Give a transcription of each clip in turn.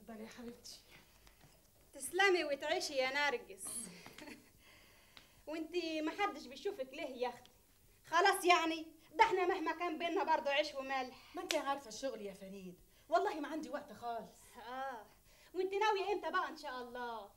اتفضلي يا حبيبتي تسلمي وتعيشي يا نرجس وانتي محدش بيشوفك ليه يا اختي خلاص يعني ده احنا مهما كان بينا برضه عيش وملح ما انت عارفه الشغل يا فريد والله ما عندي وقت خالص اه وانتي ناويه امتى بقى ان شاء الله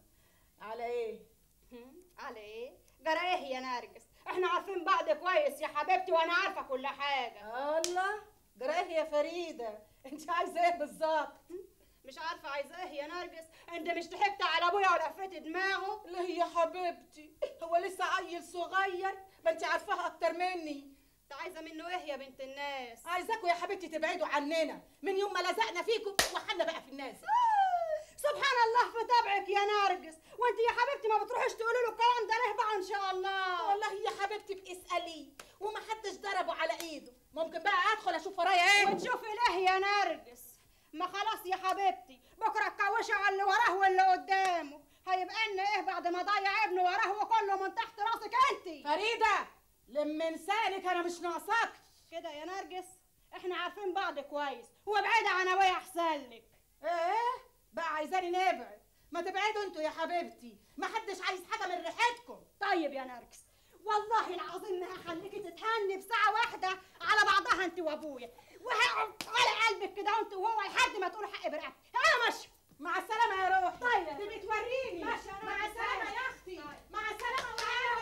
على ايه هم؟ على ايه جرى ايه يا نرجس احنا عارفين بعض كويس يا حبيبتي وانا عارفه كل حاجه الله جرى ايه يا فريده انت عايزه ايه بالظبط مش عارفه عايزه ايه يا نرجس انت مش ضحكت على ابويا ولفيت دماغه ليه يا حبيبتي هو لسه عيل صغير ما انت عارفاها اكتر مني انت عايزه منه ايه يا بنت الناس عايزاكوا يا حبيبتي تبعدوا عننا من يوم ما لزقنا فيكم وحنا بقى في الناس سبحان الله في طبعك يا نرجس وانت يا حبيبتي ما بتروحيش تقولي له الكلام ده ليه بقى ان شاء الله والله يا حبيبتي باساليه وما حدش ضربه على ايده ممكن بقى ادخل اشوف ورايا ايه وتشوفي ليه يا نرجس ما خلاص يا حبيبتي بكره تكوشي على اللي وراه واللي قدامه هيبقى لنا ايه بعد ما ضيع ابنه وراه وكله من تحت راسك انت فريده لم لسانك انا مش ناقصاك كده يا نرجس احنا عارفين بعض كويس وابعدي عن ابويا احسن لك ايه بقى عايزاني نبعد ما تبعدوا انتوا يا حبيبتي ما حدش عايز حاجه من ريحتكم طيب يا نرجس والله العظيم ما هخليكي تتهني بساعة واحدة على بعضها انت وابويا وهقعد على قلبك كده انت وهو لحد ما تقولوا حق برقبتي انا ماشية مع السلامه يا روحي طيب. دي بتوريني ماشي يا مع روحي. السلامه يا اختي طيب. مع السلامه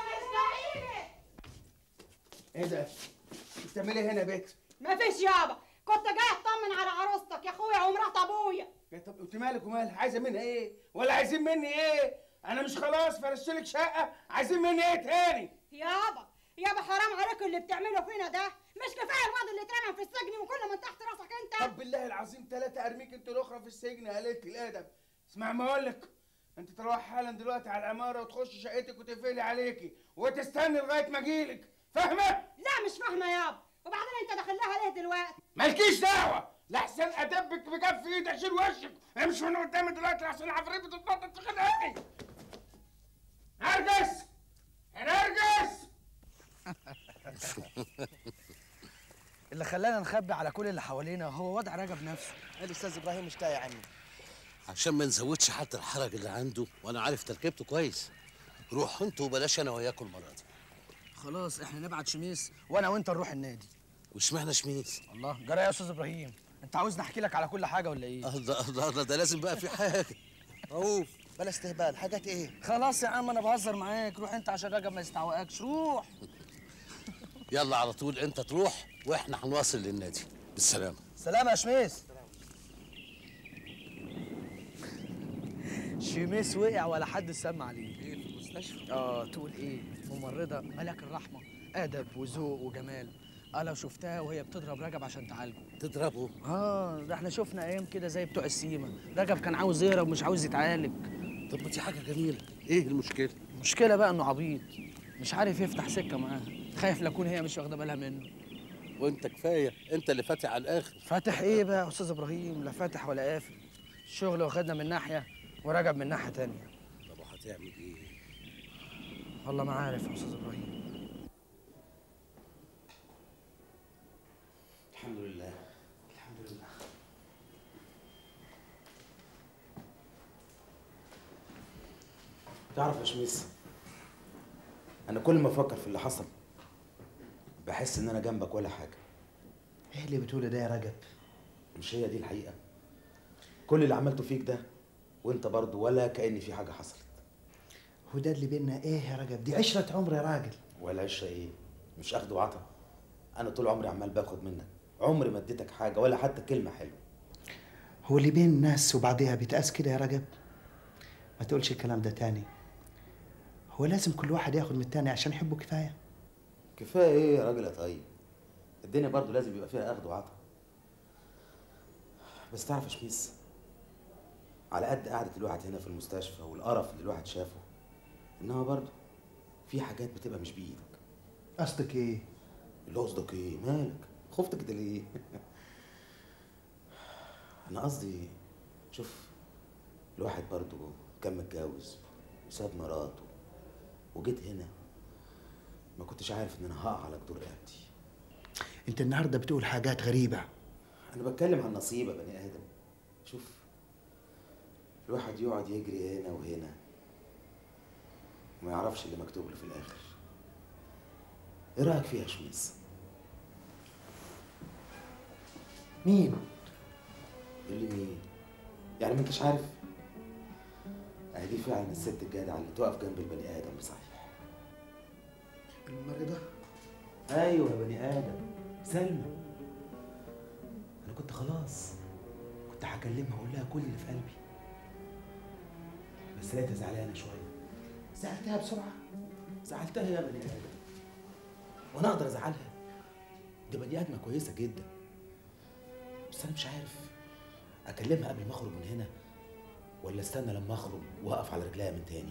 وعلى ايه ده؟ بتعملي إيه هنا يا بيت؟ مفيش يابا كنت جاي اطمن على عروستك يا اخويا ومرات ابويا يا طب انت مالك ومالها؟ عايزه منها ايه؟ ولا عايزين مني ايه؟ انا مش خلاص فرشت لك شقه عايزين مني ايه تاني؟ يابا يابا حرام عليكم اللي بتعمله فينا ده مش كفايه الواد اللي اترمى في السجن وكله من تحت راسك انت طب بالله العظيم ثلاثه ارميك انت الاخرى في السجن يا قليله الادب اسمع ما اقول لك انت تروح حالا دلوقتي على العماره وتخش شقتك وتقفلي عليكي وتستني لغايه ما اجيلك فاهمه؟ لا مش فاهمه يابا وبعدين انت داخل لها ليه دلوقتي مالكيش دعوه لحسن ادبك بكف ايدي اشيل وشك امشي من قدامي دلوقتي لحسن العفريت بتتنطط في خلقتي نرجس يا نرجس اللي خلانا نخبي على كل اللي حوالينا هو وضع رجب نفسه الاستاذ ابراهيم مش تايه عني عشان ما نزودش حتى الحرج اللي عنده وانا عارف تركيبته كويس روحوا انتوا وبلاش انا وياكم المره دي خلاص احنا نبعت شميس وانا وانت نروح النادي واشمعنى شميس الله جرى يا استاذ ابراهيم انت عاوزني احكي لك على كل حاجه ولا ايه الله الله الله ده لازم بقى في حاجه رؤوف بلا استهبال حاجات ايه خلاص يا عم انا بهزر معاك روح انت عشان رجب ما يستعوقكش روح يلا على طول انت تروح واحنا هنواصل للنادي بالسلامه سلام يا شميس شميس وقع ولا حد سمع عليه ايه في المستشفى اه تقول ايه ممرضه ملك الرحمه ادب وذوق وجمال اه لو شفتها وهي بتضرب رجب عشان تعالجه تضربه اه ده احنا شفنا ايام كده زي بتوع السيما رجب كان عاوز يهرب مش عاوز يتعالج طب ما دي حاجه جميله ايه المشكله المشكله بقى انه عبيط مش عارف يفتح سكه معاها خايف لاكون هي مش واخده بالها منه وانت كفايه انت اللي فاتح على الاخر فاتح ايه بقى يا استاذ ابراهيم لا فاتح ولا قافل الشغل واخدنا من ناحيه ورجب من ناحيه تانية طب وهتعمل ايه والله ما عارف يا استاذ ابراهيم الحمد لله الحمد لله تعرف يا شميس انا كل ما افكر في اللي حصل بحس ان انا جنبك ولا حاجه ايه اللي بتقوله ده يا رجب مش هي دي الحقيقه كل اللي عملته فيك ده وانت برضو ولا كأن في حاجه حصلت هو ده اللي بينا ايه يا رجب دي عشرة عمر يا راجل ولا عشرة ايه مش اخد وعطا انا طول عمري عمال باخد منك عمري ما اديتك حاجه ولا حتى كلمه حلوه هو اللي بين الناس وبعضها بيتقاس كده يا رجب ما تقولش الكلام ده تاني هو لازم كل واحد ياخد من التاني عشان يحبه كفايه كفايه ايه يا راجل يا طيب الدنيا برضو لازم يبقى فيها اخد وعطا بس تعرف يا شميس على قد قعدة الواحد هنا في المستشفى والقرف اللي الواحد شافه انما برضو في حاجات بتبقى مش بايدك قصدك ايه اللي قصدك ايه مالك خفت كده ليه انا قصدي شوف الواحد برضو كان متجوز وساب مراته وجيت هنا ما كنتش عارف ان انا هقع على جدور رقبتي انت النهارده بتقول حاجات غريبه انا بتكلم عن نصيب يا بني ادم شوف الواحد يقعد يجري هنا وهنا وما يعرفش اللي مكتوب له في الاخر ايه رايك فيها يا شميس مين اللي مين يعني ما انتش عارف اهي دي فعلا الست الجدعه اللي تقف جنب البني ادم بصحيح الممرضة ايوه يا بني ادم سلمى انا كنت خلاص كنت هكلمها واقول لها كل اللي في قلبي بس لقيتها زعلانه شويه زعلتها بسرعه زعلتها يا بني ادم وانا اقدر ازعلها دي بني ادمه كويسه جدا بس انا مش عارف اكلمها قبل ما اخرج من هنا ولا استنى لما اخرج واقف على رجليها من تاني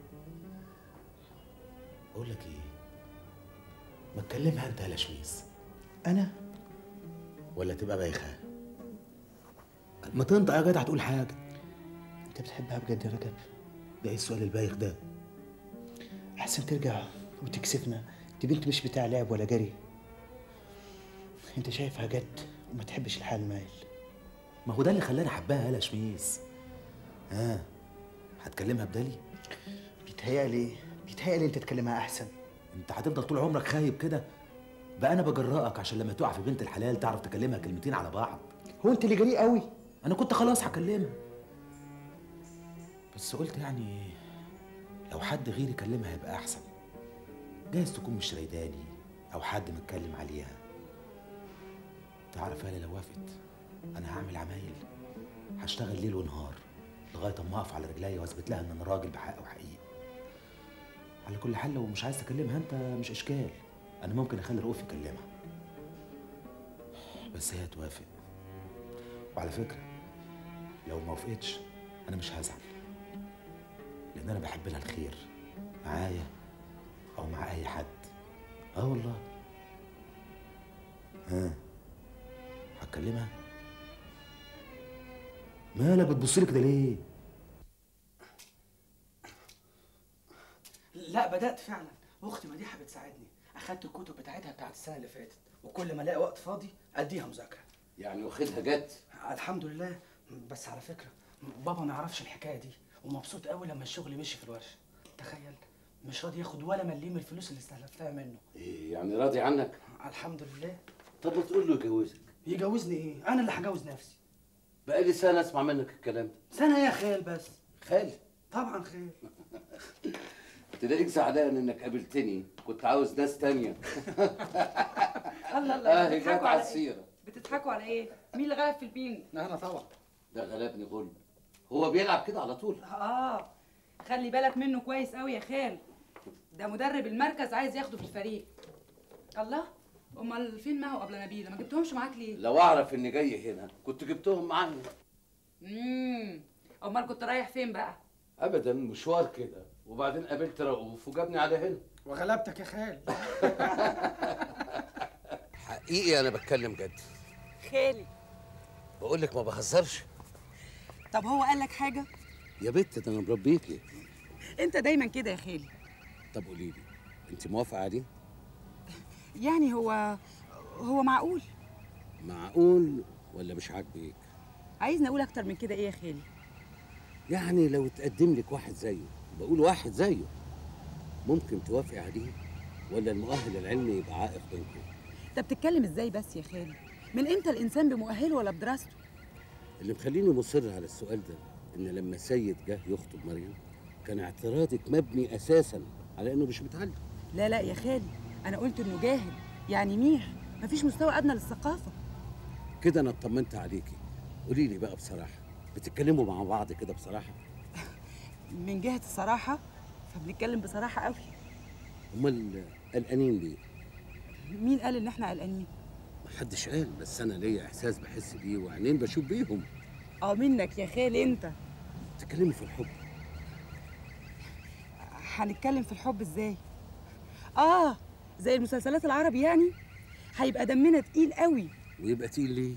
اقول لك ايه ما تكلمها انت يا لشميس أنا ولا تبقى بايخه ما تنطق يا جدع تقول حاجه أنت بتحبها بجد يا رجب ده ايه السؤال البايخ ده أحسن ترجع وتكسفنا دي بنت مش بتاع لعب ولا جري أنت شايفها جد وما تحبش الحال مايل ما هو ده اللي خلاني احبها يا شميس ها هتكلمها بدالي بيتهيألي بيتهيألي أنت تكلمها أحسن انت هتفضل طول عمرك خايب كده بقى انا بجرأك عشان لما تقع في بنت الحلال تعرف تكلمها كلمتين على بعض هو أنت اللي جريء قوي انا كنت خلاص هكلمها بس قلت يعني لو حد غيري كلمها هيبقى احسن جايز تكون مش رايداني او حد متكلم عليها تعرف يا لو وافقت انا هعمل عمايل هشتغل ليل ونهار لغايه اما اقف على رجليا واثبت لها ان انا راجل بحق وحقيقي على كل حال لو مش عايز تكلمها انت مش اشكال انا ممكن اخلي رؤوف يكلمها بس هي توافق وعلى فكره لو ما وافقتش انا مش هزعل لان انا بحب لها الخير معايا او مع اي حد اه والله ها هتكلمها مالك بتبصلي كده ليه لا بدات فعلا واختي مديحه بتساعدني اخدت الكتب بتاعتها بتاعت السنه اللي فاتت وكل ما الاقي وقت فاضي اديها مذاكره يعني واخدها جد الحمد لله بس على فكره بابا ما يعرفش الحكايه دي ومبسوط قوي لما الشغل مشي في الورشه تخيل مش راضي ياخد ولا مليم من الفلوس اللي استلفتها منه ايه يعني راضي عنك الحمد لله طب ما تقول له يجوزك يجوزني ايه انا اللي هجوز نفسي بقالي سنه اسمع منك الكلام ده سنه يا خال بس خالي طبعا خال تلاقيك زعلان انك قابلتني كنت عاوز ناس تانية الله الله اه جت بتضحكوا على على ايه؟ السيره بتضحكوا على ايه؟ مين اللي غلب في البينج؟ انا طبعا ده غلبني غلب هو بيلعب كده على طول اه خلي بالك منه كويس قوي يا خال ده مدرب المركز عايز ياخده في الفريق الله امال فين معه قبل نبيله ما جبتهمش معاك ليه لو اعرف اني جاي هنا كنت جبتهم معايا امم امال كنت رايح فين بقى ابدا مشوار كده وبعدين قابلت رؤوف وجابني على هنا وغلبتك يا خال حقيقي انا بتكلم جد خالي بقول لك ما بهزرش طب هو قال لك حاجه يا بت ده انا مربيكي انت دايما كده يا خالي طب قولي لي انت موافقه عليه يعني هو هو معقول معقول ولا مش عاجبك عايزني اقول اكتر من كده ايه يا خالي يعني لو تقدم لك واحد زيه بقول واحد زيه ممكن توافقي عليه ولا المؤهل العلمي يبقى عائق بينكم انت بتتكلم ازاي بس يا خالي من امتى الانسان بمؤهله ولا بدراسته اللي مخليني مصر على السؤال ده ان لما سيد جه يخطب مريم كان اعتراضك مبني اساسا على انه مش متعلم لا لا يا خالي انا قلت انه جاهل يعني ميح مفيش مستوى ادنى للثقافه كده انا اطمنت عليكي قولي لي بقى بصراحه بتتكلموا مع بعض كده بصراحه من جهه الصراحه فبنتكلم بصراحه قوي امال قلقانين ليه مين قال ان احنا قلقانين محدش قال بس انا ليا احساس بحس بيه وعينين بشوف بيهم اه منك يا خالي انت تتكلمي في الحب هنتكلم في الحب ازاي اه زي المسلسلات العربي يعني هيبقى دمنا تقيل قوي ويبقى تقيل ليه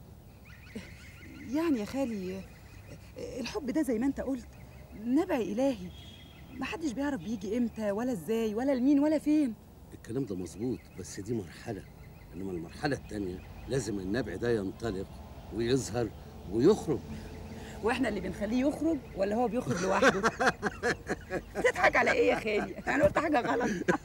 يعني يا خالي الحب ده زي ما انت قلت نبع الهي محدش بيعرف بيجي امتى ولا ازاي ولا لمين ولا فين الكلام ده مظبوط بس دي مرحله انما المرحله التانيه لازم النبع ده ينطلق ويظهر ويخرج واحنا اللي بنخليه يخرج ولا هو بيخرج لوحده تضحك على ايه يا خالي انا قلت حاجه غلط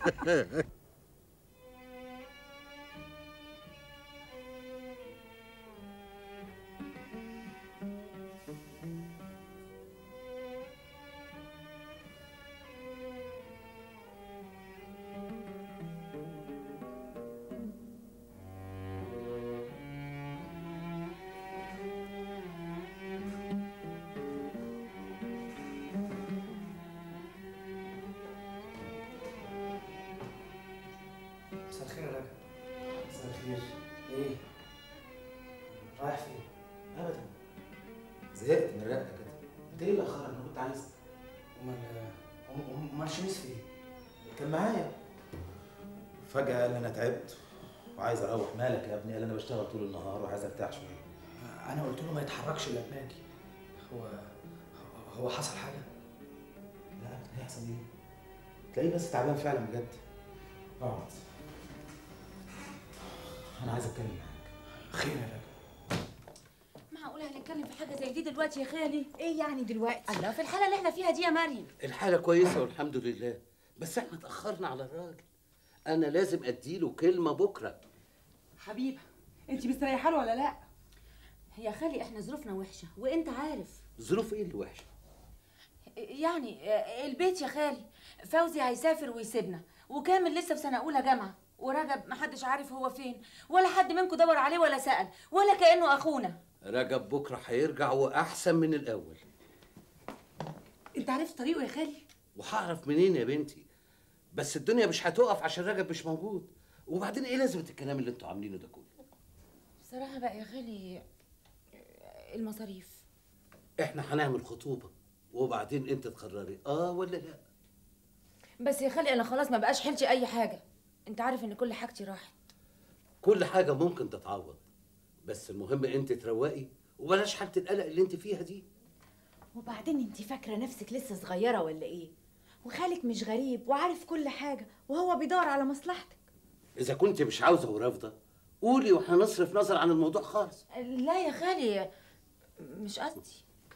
مساء الخير يا راجل مساء الخير ايه رايح فين ابدا زهقت من الرقه كده انت ايه اللي اخرك انا كنت عايز امال أم- امال شميس فين كان معايا فجاه قال لي انا تعبت وعايز اروح مالك يا ابني قال انا بشتغل طول النهار وعايز ارتاح شويه انا قلت له ما يتحركش الا لما اجي هو هو حصل حاجه لا ابدا هيحصل ايه تلاقيه بس تعبان فعلا بجد اقعد انا عايز اتكلم معاك خير يا راجل معقولة هنتكلم في حاجة زي دي دلوقتي يا خالي؟ ايه يعني دلوقتي الله في الحالة اللي احنا فيها دي يا مريم الحالة كويسة والحمد لله بس احنا اتأخرنا على الراجل أنا لازم أديله كلمة بكرة حبيبه انت مستريحه له ولا لا يا خالي احنا ظروفنا وحشة وانت عارف ظروف إيه اللي وحشة؟ يعني آه، البيت يا خالي فوزي هيسافر ويسيبنا وكامل لسه في سنة أولى جامعة ورجب محدش عارف هو فين ولا حد منكم دور عليه ولا سأل ولا كأنه أخونا رجب بكرة هيرجع وأحسن من الأول انت عرفت طريقه يا خالي؟ وهعرف منين يا بنتي؟ بس الدنيا مش هتقف عشان رجب مش موجود وبعدين إيه لازمة الكلام اللي أنتوا عاملينه ده كله؟ بصراحة بقى يا خالي آه، المصاريف إحنا هنعمل خطوبة وبعدين أنت تقرري آه ولا لا؟ بس يا خالي أنا خلاص ما بقاش حيلتي أي حاجة انت عارف ان كل حاجتي راحت كل حاجة ممكن تتعوض بس المهم أنت تروقي وبلاش حالة القلق اللي أنت فيها دي وبعدين انت فاكره نفسك لسه صغيره ولا ايه وخالك مش غريب وعارف كل حاجه وهو بيدور على مصلحتك إذا كنت مش عاوزة ورافضة قولي وهنصرف نظر عن الموضوع خالص لا يا خالي مش قصدي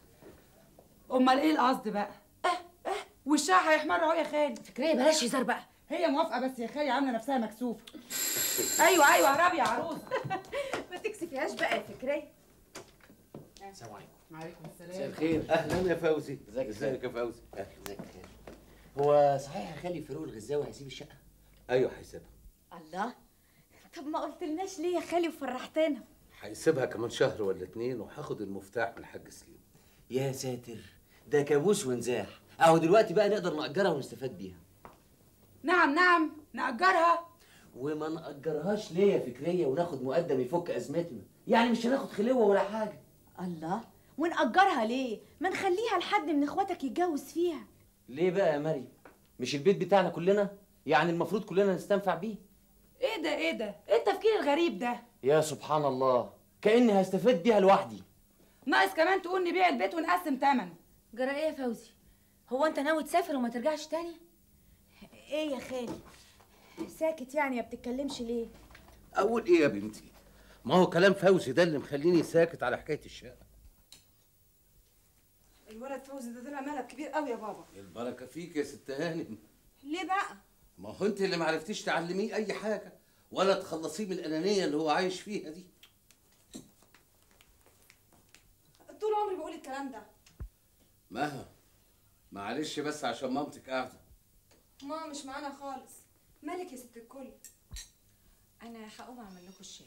امال ايه القصد بقى اه اه وشها هيحمر اهو يا خالي فكرية بلاش هزار بقى هي موافقه بس يا خالي عامله نفسها مكسوفه ايوه ايوه هربي يا عروسه ما تكسفيهاش بقى يا فكريه السلام عليكم وعليكم السلام مساء الخير أهلا يا فوزي ازيك يا ازيك يا فوزي أهلا ازيك يا خير هو صحيح يا خالي فاروق الغزاوي هيسيب الشقه أيوه هيسيبها الله طب ما قلتلناش ليه يا خالي وفرحتنا هيسيبها كمان شهر ولا اتنين وهاخد المفتاح من الحاج سليم يا ساتر ده كابوس ونزاح اهو دلوقتي بقى نقدر نأجرها ونستفاد بيها نعم نعم نأجرها وما نأجرهاش ليه يا فكرية وناخد مقدم يفك أزمتنا يعني مش هناخد خلوة ولا حاجة الله ونأجرها ليه ما نخليها لحد من اخواتك يتجوز فيها ليه بقى يا مريم مش البيت بتاعنا كلنا يعني المفروض كلنا نستنفع بيه ايه ده ايه ده ايه التفكير الغريب ده يا سبحان الله كأني هستفاد بيها لوحدي ناقص كمان تقول نبيع البيت ونقسم ثمنه جرى ايه يا فوزي هو انت ناوي تسافر وما ترجعش تاني ايه يا خالي ساكت يعني ما بتتكلمش ليه أقول إيه يا بنتي؟ ما هو كلام فوزي ده اللي مخليني ساكت على حكاية الشقة الولد فوزي ده طلع ملك كبير قوي يا بابا البركة فيك يا ست هانم ليه بقى ما هو أنت اللي معرفتيش تعلميه أي حاجة ولا تخلصيه من الأنانية اللي هو عايش فيها دي طول عمري بقول الكلام ده مها معلش بس عشان مامتك قاعدة ماما مش معانا خالص مالك يا ست الكل انا هقوم اعمل لكم الشاي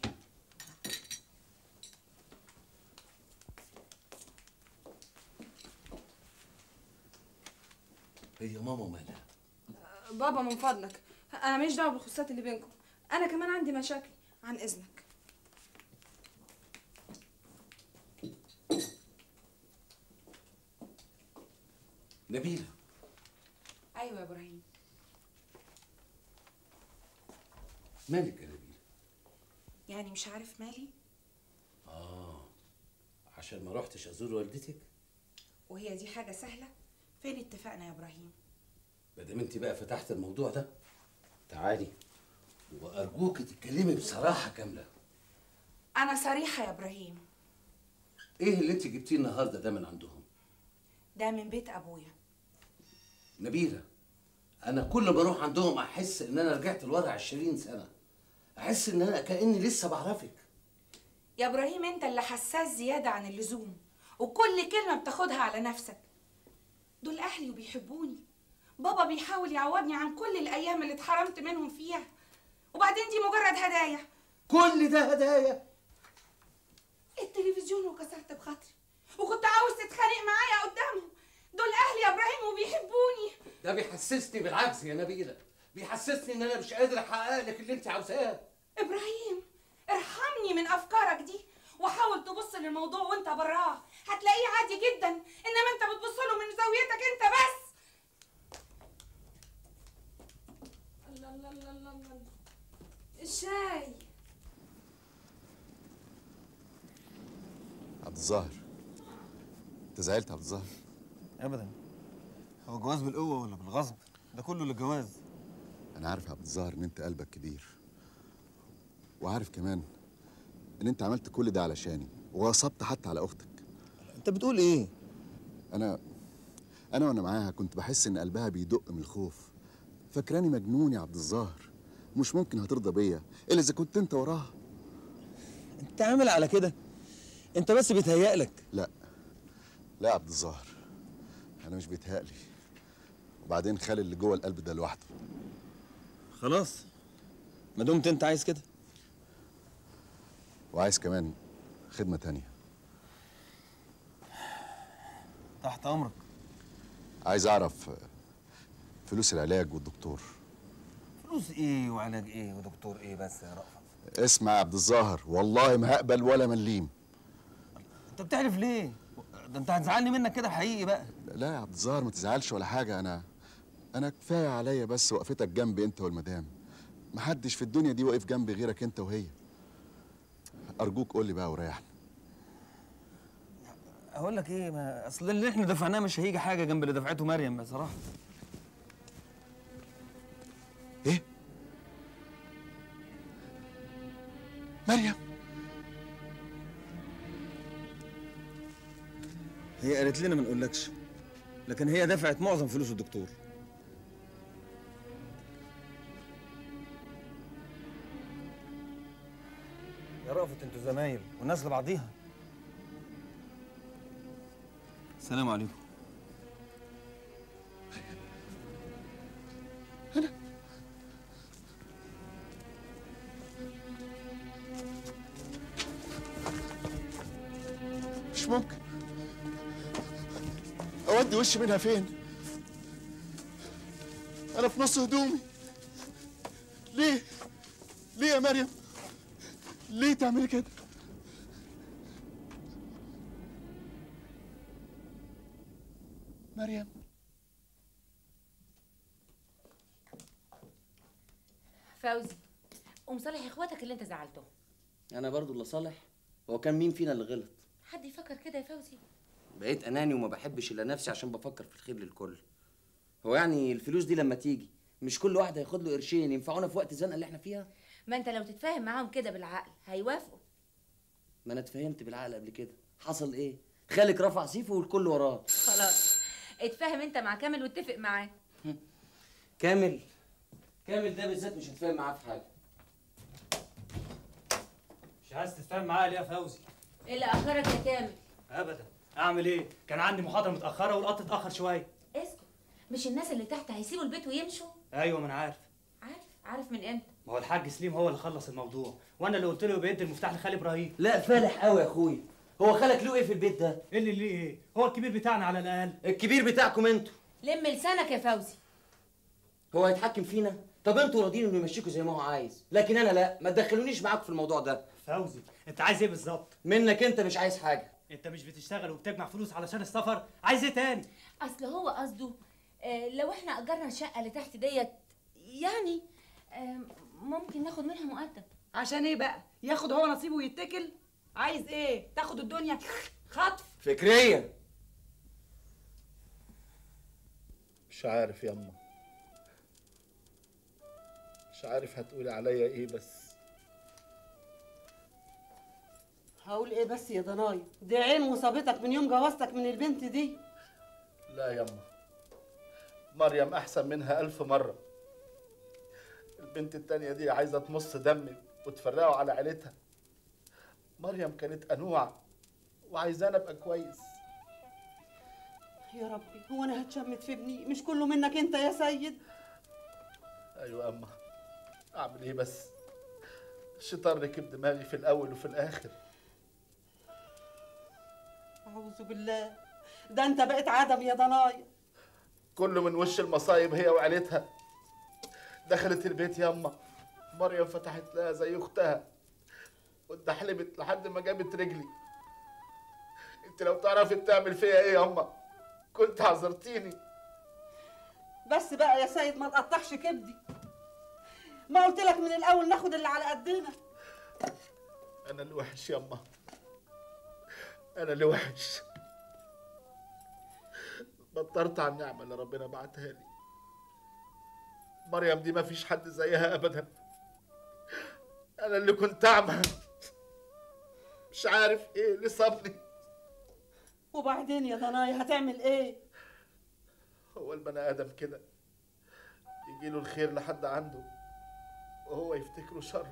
هي ماما مالها بابا من فضلك انا ماليش دعوه بالخصوصات اللي بينكم انا كمان عندي مشاكل عن اذنك نبيلة ايوه يا ابراهيم مالك يا نبيلة يعني مش عارف مالي آه عشان ما رحتش أزور والدتك وهي دي حاجه سهله فين اتفقنا يا ابراهيم ما دام انت بقى فتحت الموضوع ده تعالي وارجوك تتكلمي بصراحه كامله انا صريحه يا ابراهيم ايه اللي انت جبتيه النهارده ده من عندهم ده من بيت ابويا نبيله انا كل ما اروح عندهم احس ان انا رجعت لورا 20 سنه احس ان انا كاني لسه بعرفك يا ابراهيم انت اللي حساس زياده عن اللزوم وكل كلمه بتاخدها على نفسك دول اهلي وبيحبوني بابا بيحاول يعوضني عن كل الايام اللي اتحرمت منهم فيها وبعدين دي مجرد هدايا كل ده هدايا التلفزيون وكسرت بخاطري وكنت عاوز تتخانق معايا قدامهم دول اهلي يا ابراهيم وبيحبوني ده بيحسسني بالعجز يا نبيله بيحسسني ان انا مش قادر احقق لك اللي انت عاوزاه ابراهيم ارحمني من افكارك دي وحاول تبص للموضوع وانت براه هتلاقيه عادي جدا انما انت بتبص له من زاويتك انت بس الله الله الله الله الله الشاي عبد الظاهر انت زعلت يا عبد الظاهر ابدا هو جواز بالقوه ولا بالغصب ده كله للجواز انا عارف يا عبد الظاهر ان انت قلبك كبير وعارف كمان ان انت عملت كل ده علشاني وغصبت حتى على اختك انت بتقول ايه انا انا وانا معاها كنت بحس ان قلبها بيدق من الخوف فاكراني مجنون يا عبد الظاهر مش ممكن هترضى بيا الا اذا كنت انت وراها انت عامل على كده انت بس بيتهيألك لا لا يا عبد الظاهر انا مش بيتهيألي وبعدين خلي اللي جوه القلب ده لوحده خلاص ما دمت انت عايز كده وعايز كمان خدمه تانية تحت امرك عايز اعرف فلوس العلاج والدكتور فلوس ايه وعلاج ايه ودكتور ايه بس يا رأفت اسمع يا عبد الظاهر والله ما هقبل ولا مليم انت بتحلف ليه ده انت هتزعلني منك كده حقيقي بقى لا يا عبد الظاهر ما تزعلش ولا حاجه انا انا كفايه عليا بس وقفتك جنبي انت والمدام محدش في الدنيا دي واقف جنبي غيرك انت وهي ارجوك قول لي بقى وريحني اقول لك ايه ما اصل اللي احنا دفعناه مش هيجي حاجه جنب اللي دفعته مريم بصراحه ايه مريم هي قالت لنا ما نقولكش لكن هي دفعت معظم فلوس الدكتور يا رأفت انتوا زمايل والناس لبعضيها السلام عليكم مش ممكن اودي وشي منها فين انا في نص هدومي ليه ليه يا مريم ليه تعملي كده مريم فوزي قوم صالح اخواتك اللي انت زعلتهم انا برضو اللي صالح هو كان مين فينا اللي غلط حد يفكر كده يا فوزي بقيت اناني وما بحبش الا نفسي عشان بفكر في الخير للكل هو يعني الفلوس دي لما تيجي مش كل واحد هياخد له قرشين ينفعونا في وقت الزنقه اللي احنا فيها ما انت لو تتفاهم معاهم كده بالعقل هيوافقوا ما انا اتفهمت بالعقل قبل كده حصل ايه خالك رفع سيفه والكل وراه خلاص اتفاهم انت مع كامل واتفق معاه كامل كامل ده بالذات مش هتفاهم معاه في حاجه مش عايز تتفاهم معايا ليه يا فوزي ايه اللي اخرك يا كامل ابدا اعمل ايه كان عندي محاضره متاخره والقطر اتاخر شويه اسكت مش الناس اللي تحت هيسيبوا البيت ويمشوا ايوه ما انا عارف عارف عارف من امتى ما هو الحاج سليم هو اللي خلص الموضوع وانا اللي قلت له بيدي المفتاح لخالي ابراهيم لا فالح قوي يا اخويا هو خالك له ايه في البيت ده ايه اللي ليه ايه هو الكبير بتاعنا على الاقل الكبير بتاعكم انتوا لم لسانك يا فوزي هو هيتحكم فينا طب انتوا راضيين انه يمشيكوا زي ما هو عايز لكن انا لا ما تدخلونيش معاكم في الموضوع ده فوزي انت عايز ايه بالظبط منك انت مش عايز حاجه انت مش بتشتغل وبتجمع فلوس علشان السفر عايز ايه تاني اصل هو قصده آه لو احنا اجرنا الشقه اللي تحت ديت يعني آه ممكن ناخد منها مقدم عشان ايه بقى ياخد هو نصيبه ويتكل عايز ايه تاخد الدنيا خطف فكريا مش عارف يما مش عارف هتقولي عليا ايه بس هقول ايه بس يا ضنايا دي عين مصابتك من يوم جوازتك من البنت دي لا يما مريم احسن منها الف مره البنت التانية دي عايزه تمص دمي وتفرقه على عيلتها مريم كانت انوع وعايزاني ابقى كويس يا ربي هو انا هتشمت في ابني مش كله منك انت يا سيد ايوه اما اعمل ايه بس الشيطان ركب دماغي في الاول وفي الاخر اعوذ بالله ده انت بقيت عدم يا ضنايا كله من وش المصايب هي وعيلتها دخلت البيت ياما مريم فتحت لها زي اختها واتدحلبت لحد ما جابت رجلي انت لو تعرفي بتعمل فيا ايه ياما كنت عذرتيني بس بقى يا سيد ما تقطعش كبدي ما قلت لك من الاول ناخد اللي على قدنا انا اللي وحش ياما انا اللي وحش بطرت على النعمه اللي ربنا بعتها لي مريم دي ما فيش حد زيها ابدا انا اللي كنت اعمى مش عارف ايه اللي صابني وبعدين يا ضنايا هتعمل ايه هو البني ادم كده يجيله الخير لحد عنده وهو يفتكره شر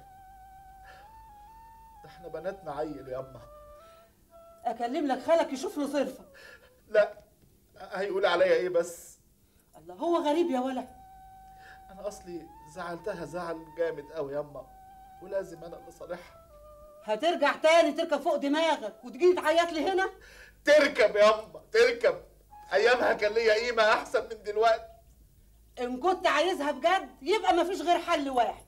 ده احنا بناتنا عيل يا اما اكلم لك خالك يشوف له صرفه لا هيقول عليا ايه بس الله هو غريب يا ولد انا اصلي زعلتها زعل جامد قوي ياما ولازم انا اللي صالحها هترجع تاني تركب فوق دماغك وتجي تعيط لي هنا تركب ياما تركب ايامها كان ليا قيمه احسن من دلوقتي ان كنت عايزها بجد يبقى مفيش غير حل واحد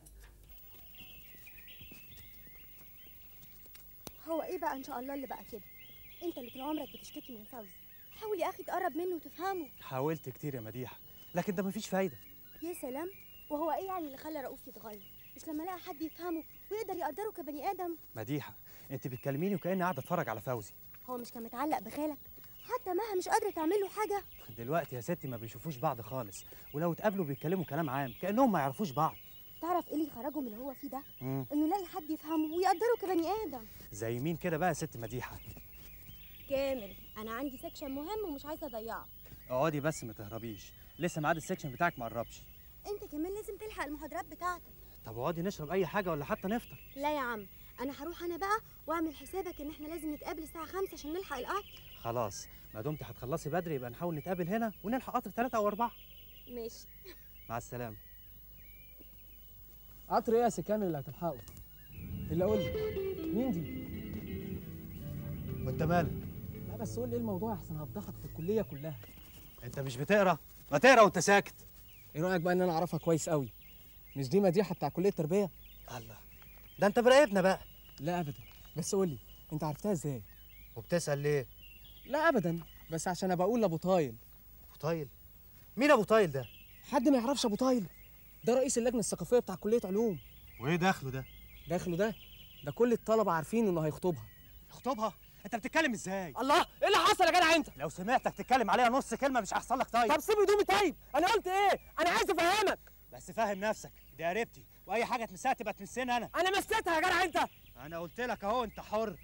هو ايه بقى ان شاء الله اللي بقى كده انت اللي طول عمرك بتشتكي من فوزي حاول يا اخي تقرب منه وتفهمه حاولت كتير يا مديحه لكن ده مفيش فايده يا سلام وهو ايه يعني اللي خلى رؤوف يتغير مش لما لقى حد يفهمه ويقدر يقدره كبني ادم مديحه انت بتكلميني وكاني قاعده اتفرج على فوزي هو مش كان متعلق بخالك حتى مها مش قادره تعمل له حاجه دلوقتي يا ستي ما بيشوفوش بعض خالص ولو اتقابلوا بيتكلموا كلام عام كانهم ما يعرفوش بعض تعرف ايه اللي يخرجه من اللي هو فيه ده مم. انه يلاقي حد يفهمه ويقدره كبني ادم زي مين كده بقى يا ست مديحه كامل انا عندي سكشن مهم ومش عايزه اضيعه اقعدي بس ما تهربيش لسه ميعاد السكشن بتاعك ما قربش انت كمان لازم تلحق المحاضرات بتاعتك طب اقعدي نشرب اي حاجه ولا حتى نفطر لا يا عم انا هروح انا بقى واعمل حسابك ان احنا لازم نتقابل الساعه 5 عشان نلحق القطر خلاص ما دمت هتخلصي بدري يبقى نحاول نتقابل هنا ونلحق قطر ثلاثة او أربعة ماشي مع السلامة قطر ايه يا سي كامل اللي هتلحقه؟ اللي قول لي مين دي؟ وانت مالك؟ لا بس قول لي ايه الموضوع احسن هفضحك في الكليه كلها انت مش بتقرا؟ ما تقرا وانت ساكت ايه رايك بقى ان انا اعرفها كويس قوي مش دي مديحه بتاع كليه التربيه الله ده انت مراقبنا بقى لا ابدا بس قول لي انت عرفتها ازاي وبتسال ليه لا ابدا بس عشان ابقى اقول لابو طايل ابو طايل مين ابو طايل ده حد ما يعرفش ابو طايل ده رئيس اللجنه الثقافيه بتاع كليه علوم وايه دخله ده دخله ده ده كل الطلبه عارفين انه هيخطبها يخطبها انت بتتكلم ازاي الله ايه اللي حصل يا جدع انت لو سمعتك تتكلم عليها نص كلمه مش هيحصل لك طيب طب سيب هدومي طيب انا قلت ايه انا عايز افهمك بس فاهم نفسك دي قريبتي واي حاجه تمسها تبقى تمسني انا انا مسيتها يا جدع انت انا قلت لك اهو انت حر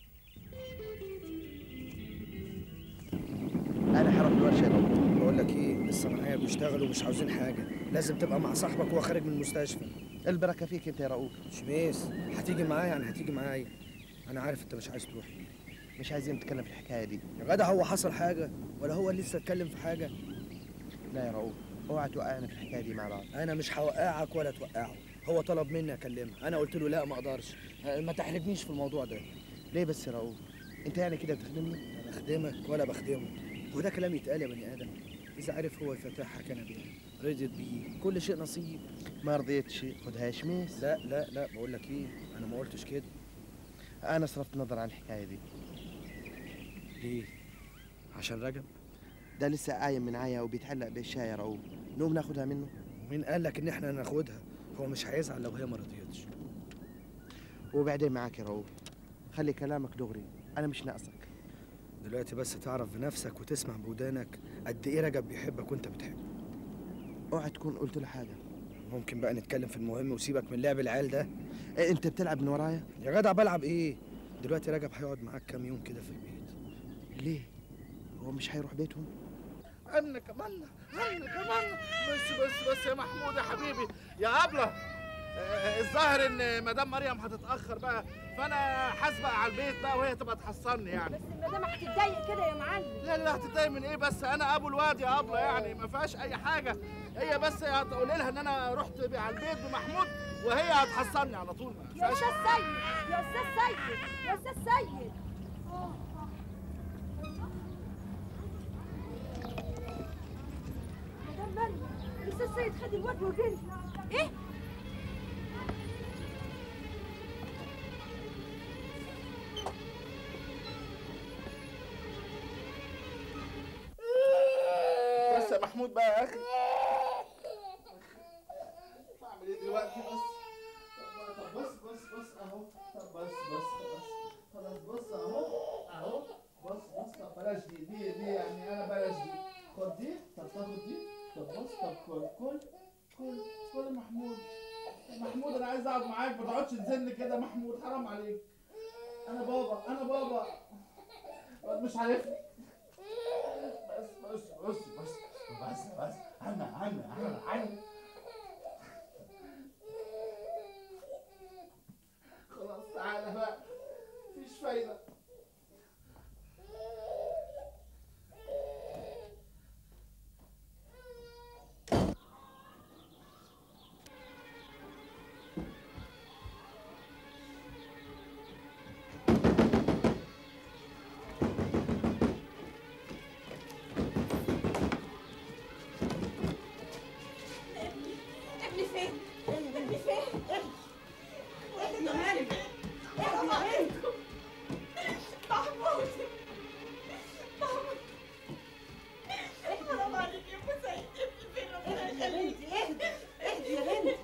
انا هروح الورشه يا بابا بقول لك ايه الصناعيه بيشتغلوا مش عاوزين حاجه لازم تبقى مع صاحبك وهو خارج من المستشفى البركه فيك انت يا رؤوف شميس هتيجي معايا يعني هتيجي معايا انا عارف انت مش عايز تروح مش عايزين نتكلم في الحكايه دي يا جدع هو حصل حاجه ولا هو لسه اتكلم في حاجه لا يا رؤوف اوعى توقعنا في الحكايه دي مع بعض انا مش هوقعك ولا توقعه هو طلب مني اكلمها انا قلت له لا ما اقدرش ما تحرجنيش في الموضوع ده ليه بس يا رؤوف انت يعني كده بتخدمني لا بخدمك ولا بخدمه وده كلام يتقال يا بني ادم اذا عرف هو يفتحها كان بيها رضيت بيه كل شيء نصيب ما رضيتش خدها يا شميس لا لا لا بقول لك ايه انا ما قلتش كده انا صرفت نظر عن الحكايه دي ليه عشان رجب ده لسه قايم من عيا وبيتعلق بالشاي يا رؤوف نقوم ناخدها منه مين قال لك ان احنا ناخدها هو مش هيزعل لو هي ما رضيتش وبعدين معاك يا رؤوف خلي كلامك دغري انا مش ناقصك دلوقتي بس تعرف بنفسك وتسمع بودانك قد ايه رجب بيحبك وانت بتحبه اوعى تكون قلت له حاجه ممكن بقى نتكلم في المهم وسيبك من لعب العيال ده إيه انت بتلعب من ورايا يا جدع بلعب ايه دلوقتي رجب هيقعد معاك كام يوم كده في البيت ليه هو مش هيروح بيتهم عنا كمان عنا كمان بس بس بس يا محمود يا حبيبي يا أبلة آه، الظاهر ان مدام مريم هتتاخر بقى فانا حاسبق على البيت بقى وهي تبقى تحصلني يعني بس المدام هتتضايق كده يا معلم لا لا هتتضايق من ايه بس انا ابو الواد يا ابله يعني ما فيهاش اي حاجه هي بس هتقول لها ان انا رحت بي- على البيت بمحمود وهي هتحصلني على طول ما يا فيهاش استاذ سيد يا استاذ سيد يا استاذ سيد مدام مريم الاستاذ سيد خد الواد وجري ايه بس يا محمود بقى يا اخي اعمل ايه دلوقتي بس طب بص بص بص اهو طب بص بص خلاص خلاص بص اهو اهو بص بص طب بلاش دي دي دي يعني انا بلاش دي خد دي طب تاخد دي طب بص طب كل كل كل كل يا محمود يا محمود انا عايز اقعد معاك ما تقعدش تزن كده يا محمود حرام عليك انا بابا انا بابا الواد مش عارفني بس بس بس بس بس بس عنا عنا عنا عنا خلاص تعالى بقى مفيش فايدة ابني فين؟ ابني فين؟ ابني يا مريم ابني يا بنت محمود محمود حرام عليك يا ابو سيد ابني فين ربنا يخليك اهدي اهدي يا بنت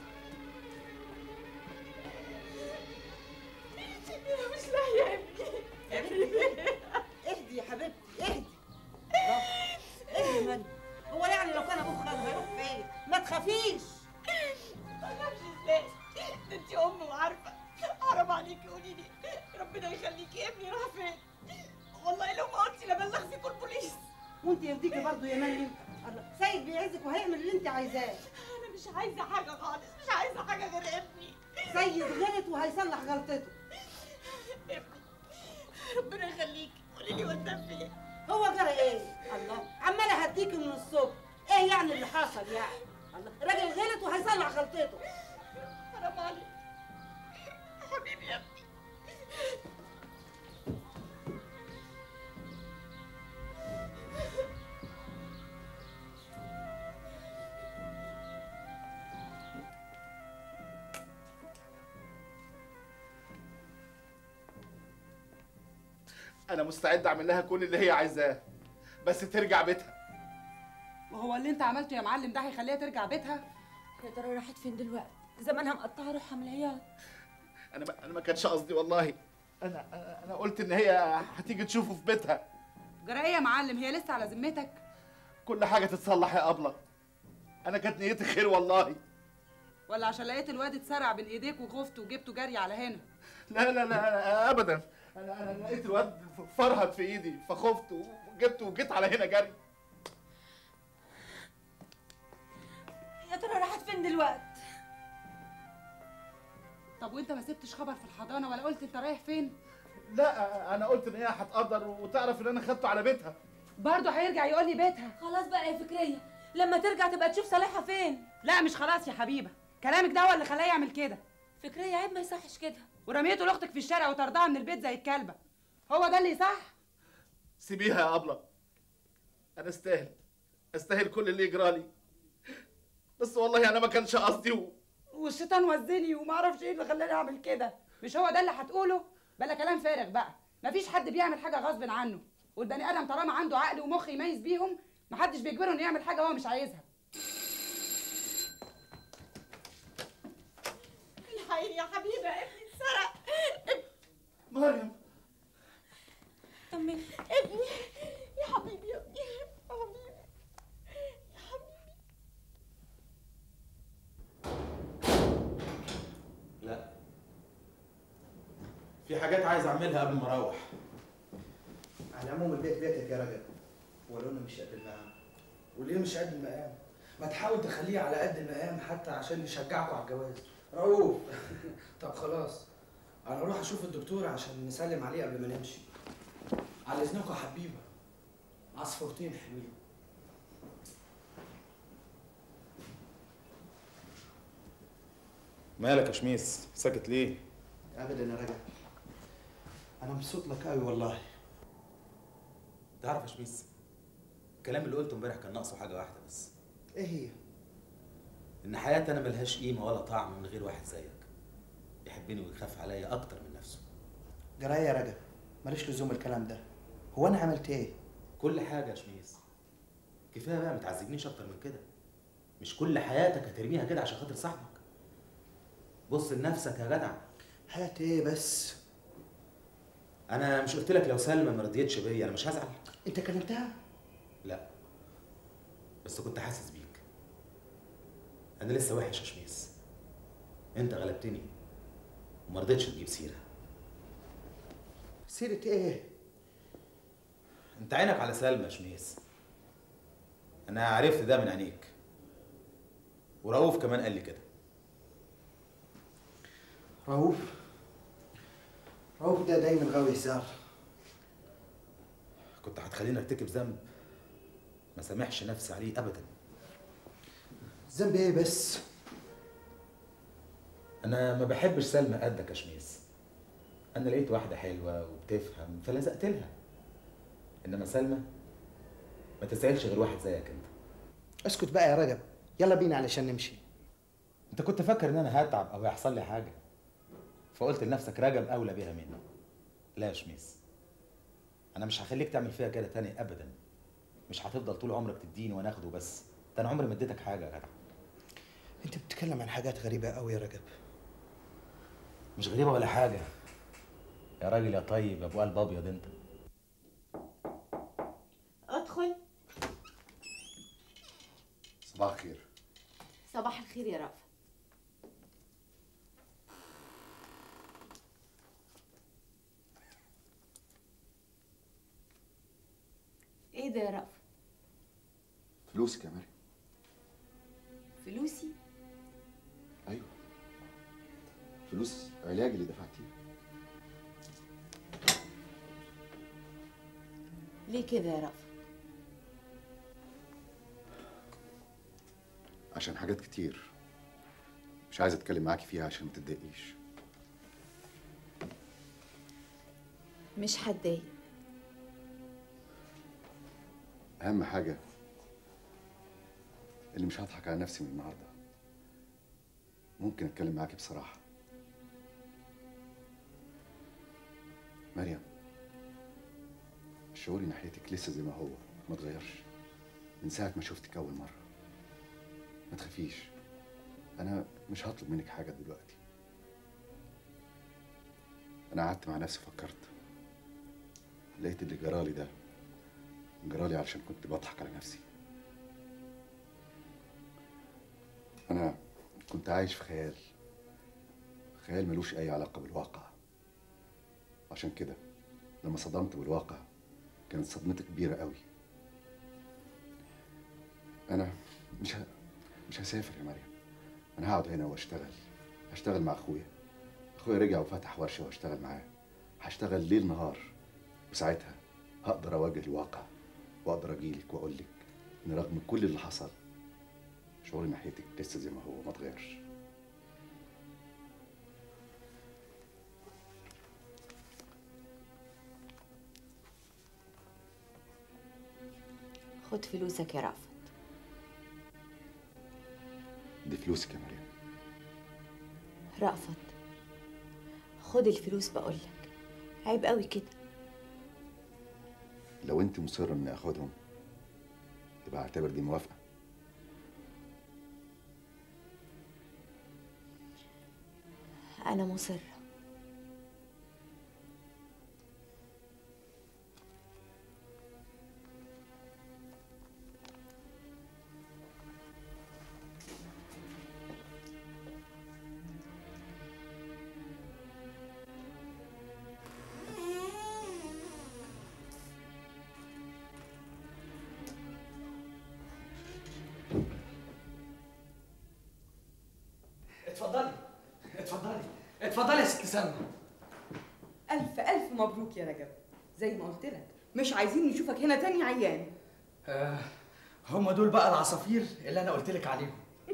انا مش لاقيه ابني ابني فين؟ اهدي يا حبيبتي اهدي الله. اهدي يا مريم هو يعني لو كان ابوك خالد هيروح فين ما تخافيش ما اعرفش ازاي ده انت ام وعارفه حرام عليكي قولي لي ربنا يخليكي ابني راح فين والله لو ما قلتي لبلغ فيكم البوليس وانت يرضيكي برضه يا مريم الله سيد بيعزك وهيعمل اللي انت عايزاه انا مش عايزه حاجه خالص مش عايزه حاجه غير ابني سيد غلط وهيصلح غلطته ابني ربنا يخليكي قولي لي وداه فين هو جرى ايه الله عماله هديكي من الصبح ايه يعني اللي حصل يعني الله راجل غلط وهيصلح غلطته حرام عليك حبيبي يا ابني انا مستعد اعمل لها كل اللي هي عايزاه بس ترجع بيتها وهو اللي انت عملته يا معلم ده هيخليها ترجع بيتها يا ترى راحت فين دلوقتي زمانها مقطعه روحها من العياط انا ما انا ما كانش قصدي والله انا انا أنا قلت ان هي هتيجي تشوفه في بيتها جرى ايه يا معلم هي لسه على ذمتك كل حاجه تتصلح يا ابله انا كانت نيتي خير والله ولا عشان لقيت الواد اتسرع بين ايديك وخفت وجبته جري على هنا لا لا لا لا ابدا انا انا لقيت الواد فرهد في ايدي فخفت وجبته وجيت على هنا جري يا ترى راحت فين دلوقتي طب وانت ما سبتش خبر في الحضانه ولا قلت انت رايح فين لا انا قلت ان هي هتقدر وتعرف ان انا خدته على بيتها برضه هيرجع يقول لي بيتها خلاص بقى يا فكريه لما ترجع تبقى تشوف صالحها فين لا مش خلاص يا حبيبه كلامك ده هو اللي خلاه يعمل كده فكريه عيب ما يصحش كده ورميته لاختك في الشارع وطردها من البيت زي الكلبه هو ده اللي صح سيبيها يا ابله انا استاهل استاهل كل اللي يجرالي بس والله انا ما كانش قصدي و... والشيطان وزني وما اعرفش ايه اللي خلاني اعمل كده مش هو ده اللي هتقوله بلا كلام فارغ بقى مفيش حد بيعمل حاجه غصب عنه والبني ادم طالما عنده عقل ومخ يميز بيهم محدش بيجبره انه يعمل حاجه هو مش عايزها الحقيقي يا حبيبه ابني اتسرق مريم طمني ابني يا حبيبي يا ابني يا حبيبي يا حبيبي لا في حاجه حاجات عايز اعملها قبل ما اروح على العموم البيت بيتك يا رجب ولو انه مش قد المقام وليه مش قد المقام؟ ما تحاول تخليه على قد المقام حتى عشان يشجعكوا على الجواز رؤوف طب خلاص انا اروح اشوف الدكتور عشان نسلم عليه قبل ما نمشي على اذنكم يا حبيبه عصفورتين حلوين مالك يا شميس ساكت ليه ابدا يا رجب انا مبسوط لك قوي والله تعرف يا شميس الكلام اللي قلته امبارح كان ناقصه حاجه واحده بس ايه هي ان حياتي انا ملهاش قيمه ولا طعم من غير واحد زيك يحبني ويخاف عليا اكتر من نفسه جرايه يا رجب ماليش لزوم الكلام ده هو انا عملت ايه كل حاجه يا شميس كفايه بقى ما تعذبنيش اكتر من كده مش كل حياتك هترميها كده عشان خاطر صاحبك بص لنفسك يا جدع حياتي ايه بس انا مش قلت لك لو سلمى ما رضيتش بيا انا مش هزعل انت كلمتها لا بس كنت حاسس بيك انا لسه وحش يا شميس انت غلبتني وما رضيتش تجيب سيره سيره ايه انت عينك على سلمى يا شميس انا عرفت ده من عينيك ورؤوف كمان قال لي كده رؤوف رؤوف ده دايما غاوي هزار كنت هتخليني ارتكب ذنب ما سامحش نفسي عليه ابدا ذنب ايه بس انا ما بحبش سلمى قدك يا شميس انا لقيت واحده حلوه وبتفهم فلزقت لها انما سلمى ما تستاهلش غير واحد زيك انت اسكت بقى يا رجب يلا بينا علشان نمشي انت كنت فاكر ان انا هتعب او هيحصل لي حاجه فقلت لنفسك رجب اولى بيها مني لا يا شميس انا مش هخليك تعمل فيها كده تاني ابدا مش هتفضل طول عمرك تديني وانا اخده بس ده انا عمري ما اديتك حاجه يا جدع انت بتتكلم عن حاجات غريبه قوي يا رجب مش غريبه ولا حاجه يا راجل يا طيب يا ابو قلب ابيض انت ادخل صباح الخير صباح الخير يا رأفت ايه ده يا رأفت فلوسك يا مريم فلوسي ايوه فلوس علاج اللي دفعتيه ليه كده يا رأفت عشان حاجات كتير مش عايز اتكلم معاكي فيها عشان ما تتضايقيش مش هتضايق اهم حاجه اللي مش هضحك على نفسي من النهارده ممكن اتكلم معاكي بصراحه مريم شعوري ناحيتك لسه زي ما هو ما اتغيرش من ساعه ما شفتك اول مره ما تخافيش انا مش هطلب منك حاجه دلوقتي انا قعدت مع نفسي فكرت لقيت اللي جرالي ده جرالي علشان كنت بضحك على نفسي انا كنت عايش في خيال خيال ملوش اي علاقه بالواقع عشان كده لما صدمت بالواقع كانت صدمتي كبيره قوي انا مش ه... مش هسافر يا مريم انا هقعد هنا واشتغل هشتغل مع اخويا اخويا رجع وفتح ورشه واشتغل معاه هشتغل ليل نهار وساعتها هقدر اواجه الواقع واقدر اجيلك واقول لك ان رغم كل اللي حصل شعوري ناحيتك لسه زي ما هو ما اتغيرش خد فلوسك يا رأفت دي فلوسك يا مريم رأفت خد الفلوس بقولك عيب قوي كده لو انت مصره اني اخدهم يبقى اعتبر دي موافقه أنا مصرة اتفضلي يا ست سلمى ألف ألف مبروك يا رجب زي ما قلت لك مش عايزين نشوفك هنا تاني عيان آه هم دول بقى العصافير اللي انا قلت لك عليهم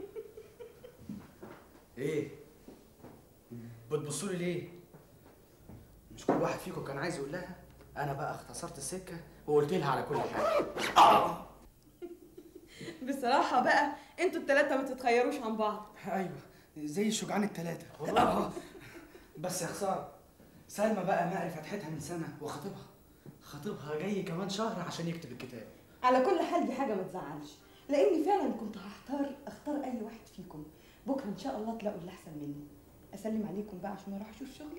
ايه بتبصوا لي ليه مش كل واحد فيكم كان عايز يقول لها انا بقى اختصرت السكه وقلت لها على كل حاجه آه. بصراحة بقى انتوا التلاتة ما تتخيروش عن بعض ايوه زي الشجعان الثلاثه والله بس يا خساره سلمى بقى مقري فتحتها من سنه وخطيبها خطيبها جاي كمان شهر عشان يكتب الكتاب على كل حال دي حاجة ما تزعلش لأني فعلا كنت هختار اختار أي واحد فيكم بكرة إن شاء الله تلاقوا اللي أحسن مني أسلم عليكم بقى عشان أروح أشوف شغلي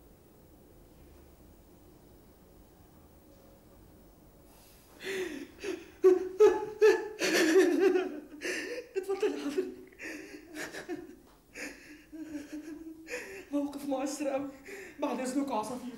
اتفضلي حضرتك موقف مؤثر قوي بعد اذنكم عصافير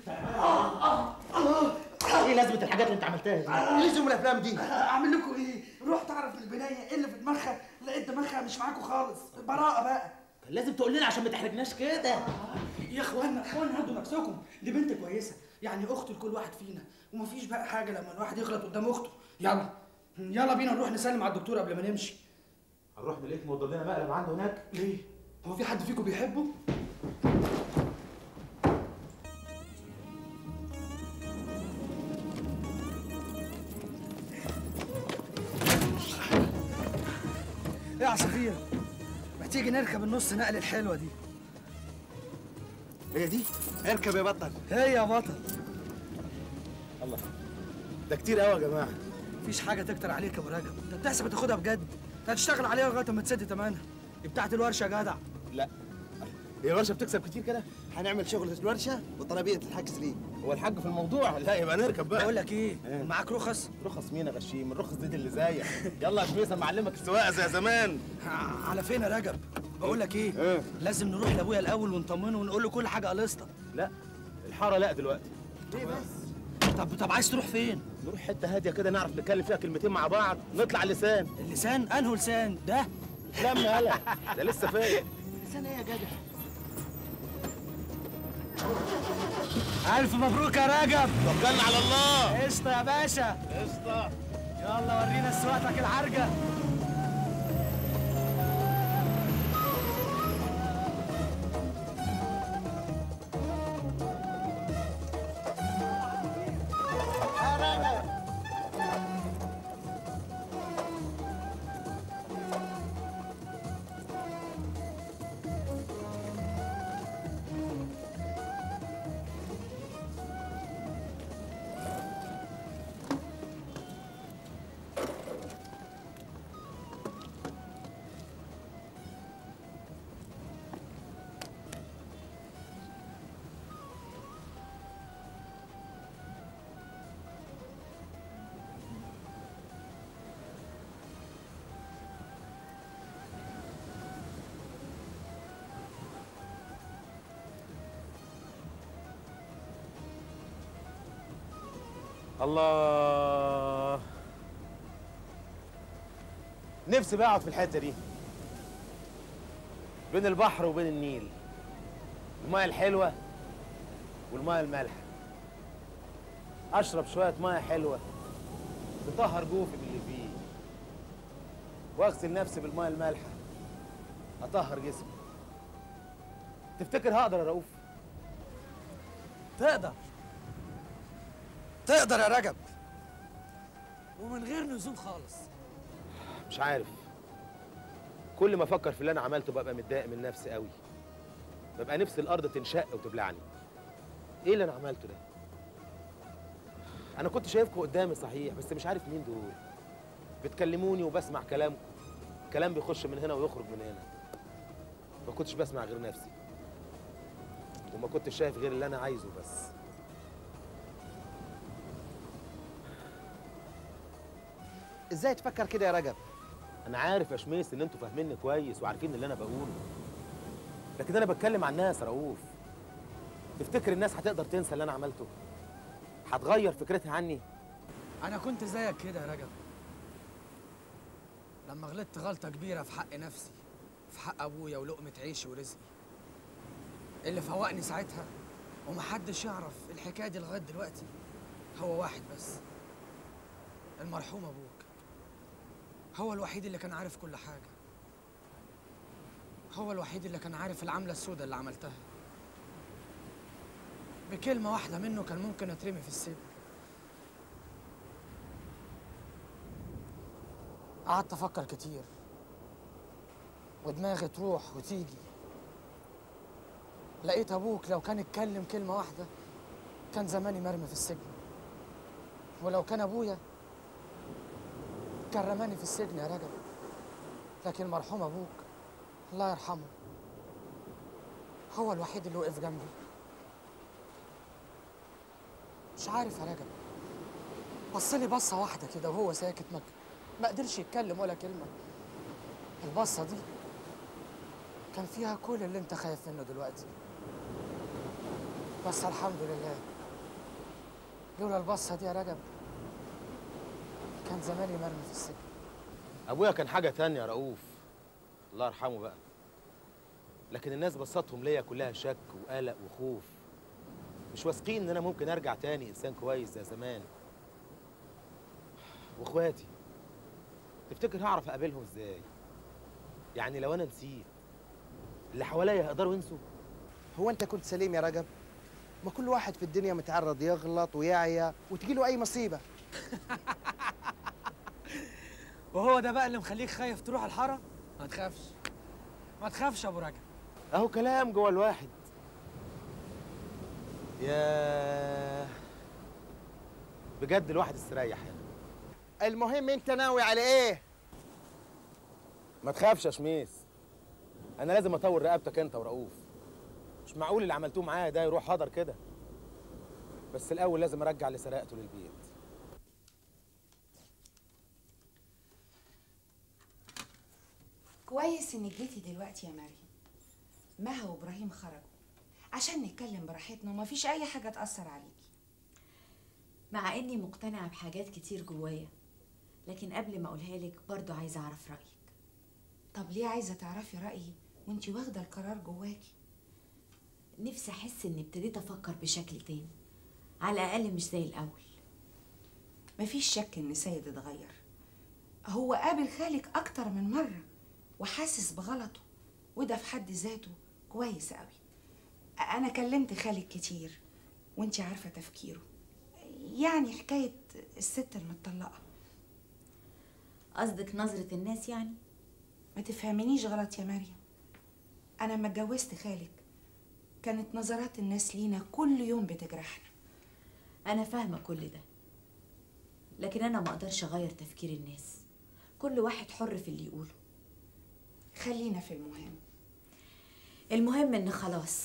ايه لازمه الحاجات اللي انت عملتها دي؟ ايه لزوم الافلام دي؟ اعمل لكم ايه؟ رحت اعرف من البدايه ايه اللي في دماغها لقيت دماغها مش معاكم خالص براءه بقى كان لازم تقول لنا عشان ما تحرجناش كده يا اخوانا اخوانا هدوا نفسكم دي بنت كويسه يعني اخت لكل واحد فينا ومفيش بقى حاجه لما الواحد يغلط قدام اخته يلا يلا بينا نروح نسلم على الدكتور قبل ما نمشي هنروح نلاقيك موضب لنا مقلب عنده هناك ليه؟ هو في حد فيكم بيحبه؟ يا عصافير ما تيجي نركب النص نقل الحلوه دي هي دي؟ اركب يا بطل هي يا بطل الله ده كتير قوي يا جماعه مفيش حاجه تكتر عليك يا ابو رجب انت بتحسب تاخدها بجد انت هتشتغل عليها لغايه ما تسد تمنها دي بتاعت الورشه يا جدع لا هي الورشه بتكسب كتير كده هنعمل شغل الورشه وطلبيه الحجز ليه هو الحاج في الموضوع لا يبقى نركب بقى بقول لك ايه معاك رخص رخص مين يا غشيم الرخص دي اللي زيك يلا يا شميسه معلمك السواقه زي زمان على فين يا رجب بقول لك ايه إيه؟ لازم نروح لابويا الاول ونطمنه ونقول له كل حاجه قلصته لا الحاره لا دلوقتي ليه بس طب طب عايز تروح فين نروح حته هاديه كده نعرف نتكلم فيها كلمتين مع بعض نطلع اللسان اللسان انه لسان ده لا هلا ده لسه فايق لسان ايه يا جدع الف مبروك يا رجب توكلنا على الله قشطه يا باشا قشطه يلا ورينا سواقتك العرجه الله نفسي بقى اقعد في الحته دي بين البحر وبين النيل المايه الحلوه والمايه المالحه اشرب شويه مايه حلوه تطهر جوفي باللي فيه واغسل نفسي بالمايه المالحه اطهر جسمي تفتكر هقدر يا رؤوف تقدر تقدر يا رجب ومن غير لزوم خالص مش عارف كل ما افكر في اللي انا عملته ببقى متضايق من نفسي قوي ببقى نفسي الارض تنشق وتبلعني ايه اللي انا عملته ده انا كنت شايفكم قدامي صحيح بس مش عارف مين دول بتكلموني وبسمع كلامكم كلام بيخش من هنا ويخرج من هنا ما كنتش بسمع غير نفسي وما كنتش شايف غير اللي انا عايزه بس ازاي تفكر كده يا رجب انا عارف يا شميس ان انتوا فاهميني كويس وعارفين اللي انا بقوله لكن انا بتكلم عن الناس يا رؤوف تفتكر الناس هتقدر تنسى اللي انا عملته هتغير فكرتها عني انا كنت زيك كده يا رجب لما غلطت غلطه كبيره في حق نفسي في حق ابويا ولقمه عيشي ورزقي اللي فوقني ساعتها ومحدش يعرف الحكايه دي لغايه دلوقتي هو واحد بس المرحوم ابوك هو الوحيد اللي كان عارف كل حاجه هو الوحيد اللي كان عارف العمله السوداء اللي عملتها بكلمه واحده منه كان ممكن اترمي في السجن قعدت افكر كتير ودماغي تروح وتيجي لقيت ابوك لو كان اتكلم كلمه واحده كان زماني مرمي في السجن ولو كان ابويا كان رماني في السجن يا رجب لكن مرحوم ابوك الله يرحمه هو الوحيد اللي وقف جنبي مش عارف يا رجب بصلي بصه واحده كده وهو ساكت ما ما قدرش يتكلم ولا كلمه البصه دي كان فيها كل اللي انت خايف منه دلوقتي بس الحمد لله لولا البصه دي يا رجب كان زماني مرمي في السجن ابويا كان حاجه تانية يا رؤوف الله يرحمه بقى لكن الناس بصتهم ليا كلها شك وقلق وخوف مش واثقين ان انا ممكن ارجع تاني انسان كويس زي زمان واخواتي تفتكر هعرف اقابلهم ازاي يعني لو انا نسيت اللي حواليا هيقدروا ينسوا هو انت كنت سليم يا رجب ما كل واحد في الدنيا متعرض يغلط ويعيا وتجي له اي مصيبه وهو ده بقى اللي مخليك خايف تروح الحاره ما تخافش ما تخافش يا ابو رجب اهو كلام جوه الواحد يا بجد الواحد استريح هنا المهم انت ناوي على ايه ما تخافش يا شميس انا لازم اطور رقبتك انت ورؤوف مش معقول اللي عملتوه معايا ده يروح هدر كده بس الاول لازم ارجع اللي سرقته للبيت كويس انك جيتي دلوقتي يا مريم مها وابراهيم خرجوا عشان نتكلم براحتنا ومفيش اي حاجه تاثر عليكي مع اني مقتنعه بحاجات كتير جوايا لكن قبل ما اقولها لك برضو عايزه اعرف رايك طب ليه عايزه تعرفي رايي وانتي واخده القرار جواكي نفسي احس اني ابتديت افكر بشكل تاني على الاقل مش زي الاول مفيش شك ان سيد اتغير هو قابل خالك اكتر من مره وحاسس بغلطه وده في حد ذاته كويس قوي انا كلمت خالك كتير وانتي عارفه تفكيره يعني حكايه الست المطلقه قصدك نظره الناس يعني ما تفهمنيش غلط يا مريم انا لما اتجوزت خالك كانت نظرات الناس لينا كل يوم بتجرحنا انا فاهمه كل ده لكن انا ما اقدرش اغير تفكير الناس كل واحد حر في اللي يقوله خلينا في المهم المهم ان خلاص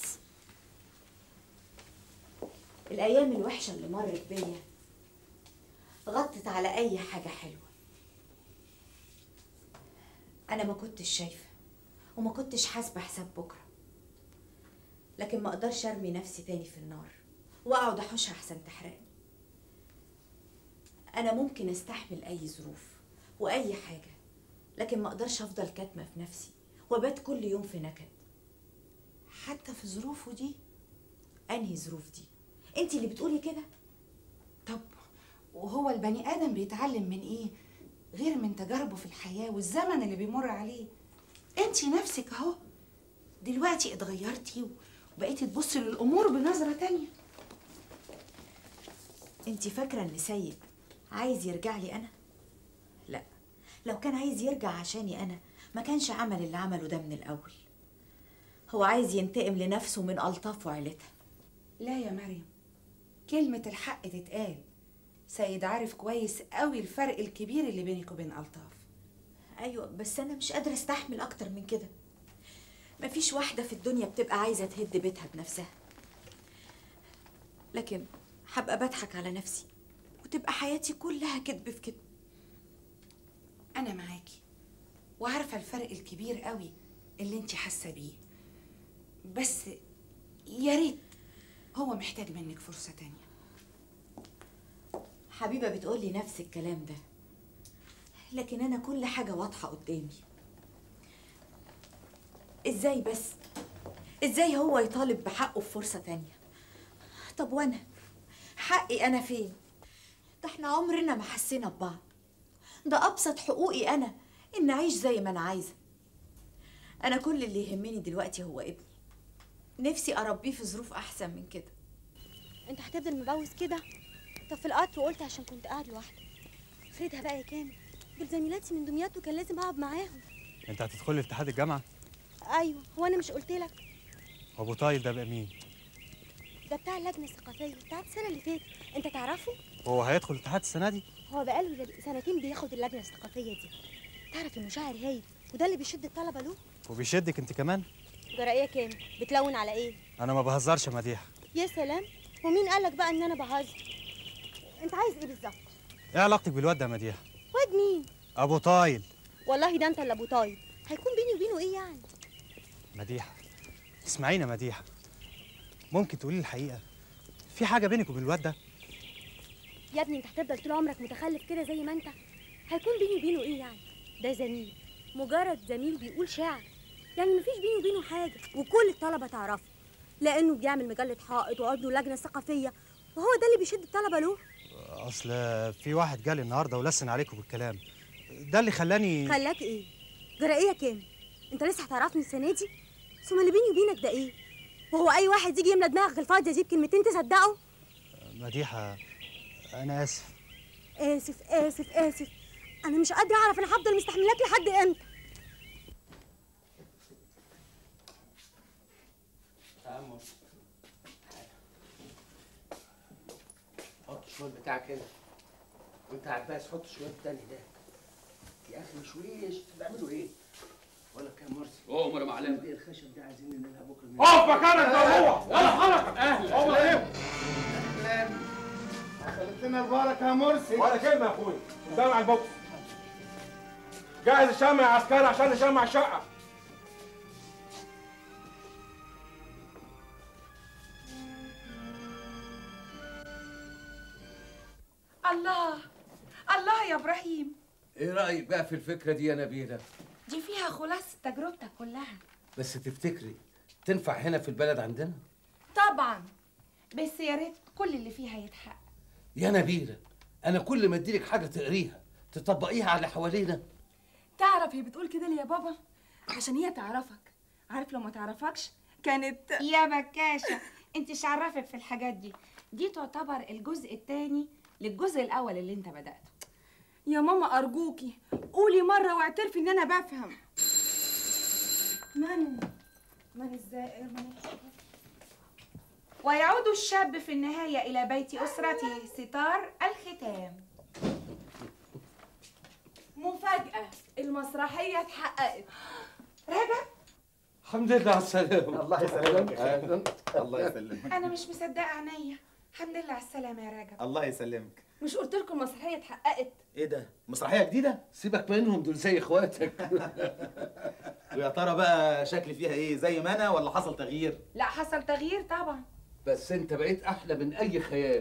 الايام الوحشه اللي مرت بيا غطت على اي حاجه حلوه انا ما كنتش شايفه وما كنتش حاسبه حساب بكره لكن ما اقدرش ارمي نفسي تاني في النار واقعد احوشها احسن تحرقني انا ممكن استحمل اي ظروف واي حاجه لكن ما اقدرش افضل كاتمه في نفسي وابات كل يوم في نكد حتى في ظروفه دي انهي ظروف دي انت اللي بتقولي كده طب وهو البني ادم بيتعلم من ايه غير من تجاربه في الحياه والزمن اللي بيمر عليه انت نفسك اهو دلوقتي اتغيرتي وبقيتي تبصي للامور بنظره تانية انت فاكره ان سيد عايز يرجع لي انا لا لو كان عايز يرجع عشاني انا ما كانش عمل اللي عمله ده من الاول هو عايز ينتقم لنفسه من الطاف وعيلتها لا يا مريم كلمه الحق تتقال سيد عارف كويس قوي الفرق الكبير اللي بينك وبين الطاف ايوه بس انا مش قادره استحمل اكتر من كده مفيش واحده في الدنيا بتبقى عايزه تهد بيتها بنفسها لكن هبقى بضحك على نفسي وتبقى حياتي كلها كذب في كذب انا معاكي وعارفه الفرق الكبير قوي اللي انت حاسه بيه بس يا ريت هو محتاج منك فرصه تانية حبيبه بتقولي نفس الكلام ده لكن انا كل حاجه واضحه قدامي ازاي بس ازاي هو يطالب بحقه في فرصة تانية طب وانا حقي انا فين ده احنا عمرنا ما حسينا ببعض ده ابسط حقوقي انا ان اعيش زي ما انا عايزة انا كل اللي يهمني دلوقتي هو ابني نفسي اربيه في ظروف احسن من كده انت هتفضل مبوس كده طب في القطر وقلت عشان كنت قاعد لوحدي افرضها بقى يا كامل دول زميلاتي من دمياط وكان لازم اقعد معاهم انت هتدخلي اتحاد الجامعه ايوه هو انا مش قلت لك وابو طايل ده بقى مين ده بتاع اللجنه الثقافيه بتاعت السنه اللي فاتت انت تعرفه هو هيدخل الاتحاد السنه دي هو بقاله ل- سنتين بياخد اللجنه الثقافيه دي تعرف انه شاعر هايل وده اللي بيشد الطلبه له وبيشدك انت كمان جرائيه كامل بتلون على ايه انا ما بهزرش يا مديحه يا سلام ومين قالك بقى ان انا بهزر انت عايز ايه بالظبط ايه علاقتك بالواد ده يا مديحه واد مين ابو طايل والله ده انت اللي ابو طايل هيكون بيني وبينه ايه يعني مديحه اسمعيني يا مديحه ممكن تقولي الحقيقه في حاجه بينك وبين الواد ده يا ابني انت هتفضل طول عمرك متخلف كده زي ما انت هيكون بيني وبينه ايه يعني ده زميل مجرد زميل بيقول شعر يعني مفيش بيني وبينه حاجه وكل الطلبه تعرفه لانه بيعمل مجله حائط وعضو لجنه ثقافيه وهو ده اللي بيشد الطلبه له اصل في واحد جالي النهارده ولسن عليكم بالكلام ده اللي خلاني خلاك ايه جرائيه كام انت لسه هتعرفني السنه دي ثم اللي بيني وبينك ده ايه وهو اي واحد يجي يملى دماغك الفاضيه دي بكلمتين تصدقه مديحه انا اسف اسف اسف اسف انا مش قادره اعرف انا هفضل مستحملاك لحد امتى تأمل حط شوية بتاعك هنا وانت عباس حط شوية تاني هناك يا اخي مش ويش بتعملوا ايه؟ ولا كام مرسي قوم ولا معلم. ايه الخشب ده عايزين ننقلها بكره اقف مكانك يا هو ولا حركه اهلا هو ايه خلت لنا البركه يا مرسي ولا كلمه يا اخويا قدام على البوكس جهز الشمع يا عسكري عشان نشمع الشقه الله الله يا ابراهيم ايه رايك بقى في الفكره دي يا نبيله دي فيها خلاصه تجربتك كلها بس تفتكري تنفع هنا في البلد عندنا طبعا بس يا ريت كل اللي فيها يتحقق يا نبيله انا كل ما اديلك حاجه تقريها تطبقيها على اللي حوالينا تعرف هي بتقول كده ليه يا بابا عشان هي تعرفك عارف لو ما تعرفكش كانت يا بكاشة انت مش عرفك في الحاجات دي دي تعتبر الجزء الثاني للجزء الاول اللي انت بدأته يا ماما ارجوكي قولي مره واعترفي ان انا بفهم من من الزائر من ويعود الشاب في النهاية إلى بيت أسرته ستار الختام مفاجأة المسرحية اتحققت رجب الحمد لله على السلامه الله يسلمك يا أهلاً. الله يسلمك أنا مش مصدقة عينيا الحمد لله على السلامة يا رجب الله يسلمك مش قلت لكم المسرحية اتحققت ايه ده مسرحيه جديده سيبك منهم دول زي اخواتك ويا ترى بقى شكلي فيها ايه زي ما انا ولا حصل تغيير لا حصل تغيير طبعا بس انت بقيت احلى من اي خيال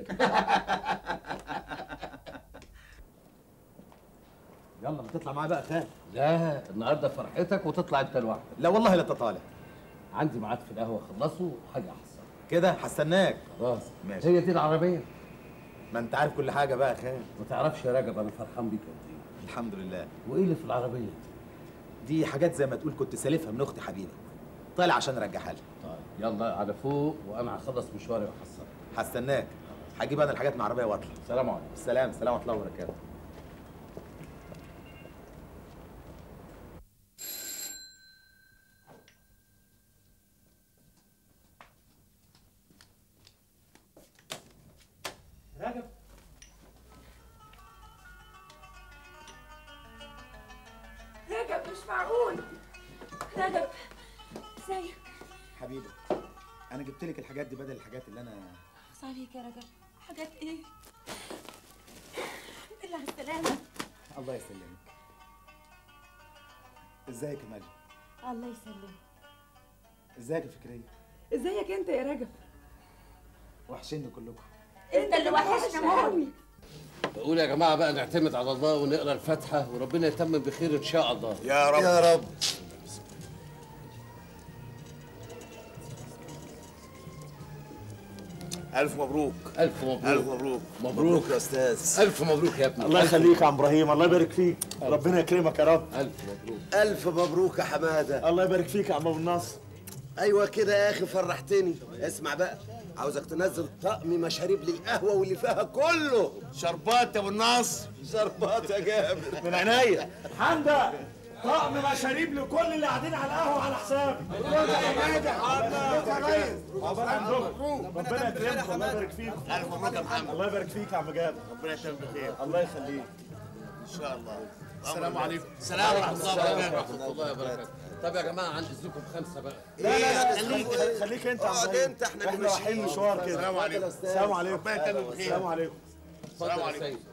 يلا ما تطلع معايا بقى خان لا النهارده فرحتك وتطلع انت لوحدك لا والله لا تطالع عندي ميعاد في القهوه خلصه حاجه احسن كده هستناك خلاص ماشي هي دي العربيه ما انت عارف كل حاجه بقى يا خان ما تعرفش يا رجب انا فرحان بيك قد ايه الحمد لله وايه اللي في العربيه دي دي حاجات زي ما تقول كنت سالفها من اختي حبيبه طالع عشان ارجعها لها طيب يلا على فوق وانا هخلص مشواري واحصلك هستناك هجيب انا الحاجات من العربيه واطلع سلام عليكم سلام سلام ورحمه الله وبركاته رجب رجب مش معقول رجب ازيك حبيبه انا جبت لك الحاجات دي بدل الحاجات اللي انا خص عليك يا رجب حاجات ايه بالله على السلامة الله يسلمك ازيك يا مريم الله يسلمك ازيك يا فكريه ازيك انت يا رجب وحشني كلكم انت اللي وحشنا مامي بقول يا جماعه بقى نعتمد على الله ونقرا الفاتحه وربنا يتمم بخير ان شاء الله يا رب يا رب الف مبروك الف مبروك الف مبروك مبروك يا استاذ الف مبروك يا ابني الله يخليك يا عم ابراهيم الله يبارك فيك ربنا يكرمك يا رب الف مبروك ألف مبروك يا حمادة الله يبارك فيك يا عم ابو النصر أيوة كده يا أخي فرحتني اسمع بقى عاوزك تنزل طقم مشاريب للقهوة واللي فيها كله شربات يا ابو الناصر شربات يا جابر من عينيا حمده طقم مشاريب لكل اللي قاعدين على القهوه على حسابي ربنا يكرمك الله يبارك فيكم الف مبروك يا محمد الله يبارك فيك يا عم جابر ربنا يتم بخير الله يخليك ان شاء الله السلام عليكم السلام ورحمه الله السلام وبركاته ورحمه الله وبركاته طب يا جماعه عندي ذكر خمسه بقى لا لا لا خليك خليك انت يا عم اقعد إبراهيم. انت، احنا اللي احنا رايحين ماشيين. مشوار كده السلام عليكم. السلام عليكم ربنا يتم بخير. السلام عليكم اتفضل السلام يا عليكم. سيد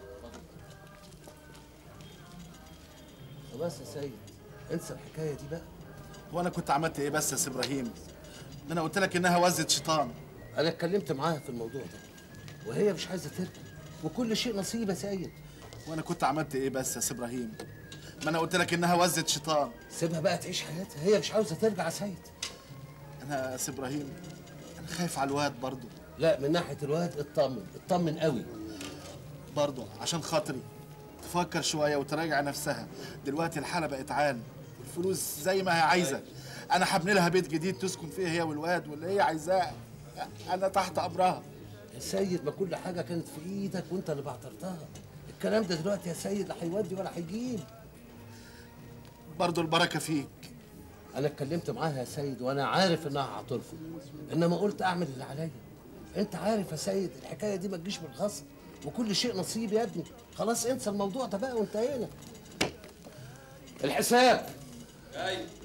خلاص يا سيد انسى الحكايه دي بقى وانا كنت عملت ايه بس يا سي ابراهيم ده انا قلت لك انها وزة شيطان انا اتكلمت معاها في الموضوع ده وهي مش عايزه ترجع وكل شيء نصيب يا سيد وانا كنت عملت ايه بس يا سي ابراهيم ما انا قلت لك انها وزة شيطان سيبها بقى تعيش حياتها هي مش عاوزه ترجع يا سيد انا يا سي ابراهيم انا خايف على الواد برضه لا من ناحيه الواد اطمن اطمن قوي برضه عشان خاطري تفكر شويه وتراجع نفسها دلوقتي الحاله بقت عال الفلوس زي ما هي عايزه انا هبني لها بيت جديد تسكن فيه هي والواد واللي هي عايزاه انا تحت امرها يا سيد ما كل حاجه كانت في ايدك وانت اللي بعترتها الكلام ده دلوقتي يا سيد لا هيودي ولا هيجيب برضه البركه فيك انا اتكلمت معاها يا سيد وانا عارف انها هترفض انما قلت اعمل اللي عليا انت عارف يا سيد الحكايه دي ما تجيش بالغصب وكل شيء نصيب يا ابني خلاص انسى الموضوع ده بقى وانتهينا الحساب ايوه